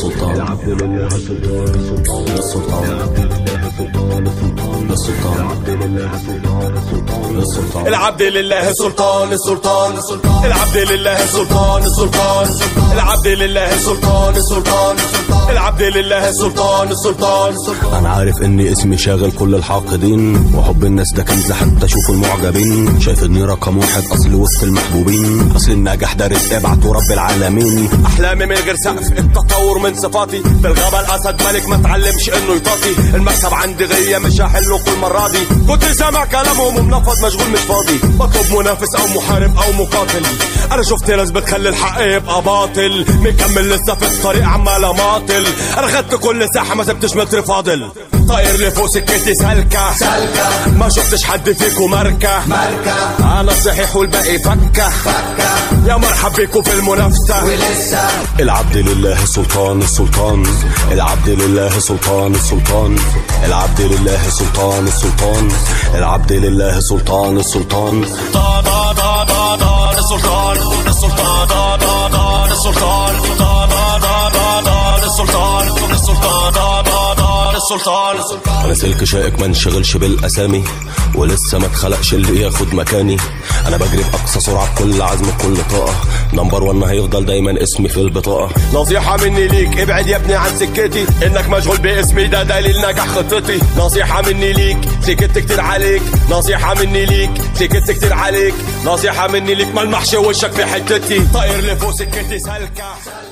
للسلطان العبد لله سلطان السلطان للسلطان للسلطان للسلطان العبد لله سلطان السلطان العبد لله سلطان السلطان العبد لله سلطان السلطان العبد لله سلطان السلطان انا عارف اني اسمي شاغل كل الحاقدين وحب الناس ده كنز حتى اشوف المعجبين شايف اني رقم واحد اصل وسط المحبوبين اصل النجاح ده رزق ابعته رب العالمين احلامي من غير سقف التطور من صفاتي في الغابه الاسد ملك ما تعلمش انه يطاطي المكسب عندي غيه مش هحله كل مره دي كنت سامع كلامهم ومنفض مشغول مش فاضي بطلب منافس او محارب او مقاتل انا شفت ناس بتخلي الحق يبقى باطل مكمل لسه في الطريق عمال اماطل انا خدت كل ساحه ما سبتش متر فاضل طاير لفوق سكتي سالكة سالكة ما شفتش حد فيكو ماركة ماركة انا صحيح والباقي فكة فكة يا مرحب بيكو في المنافسة ولسه العبد لله سلطان السلطان العبد لله سلطان السلطان العبد لله سلطان السلطان العبد لله سلطان السلطان دا دا دا دا دا السلطان السلطان دا دا دا السلطان دا دا دا دا دا السلطان السلطان دا دا دا السلطان انا سلك شائك ما انشغلش بالاسامي ولسه ما اتخلقش اللي ياخد مكاني انا بجري باقصى سرعه بكل عزم بكل طاقه نمبر 1 هيفضل دايما اسمي في البطاقه نصيحة مني ليك ابعد يا ابني عن سكتي انك مشغول باسمي ده دليل نجاح خطتي نصيحة مني ليك سكت كتير عليك نصيحة مني ليك سكت كتير عليك نصيحة مني ليك ملمحش وشك في حتتي طاير لفوق سكتي سالكة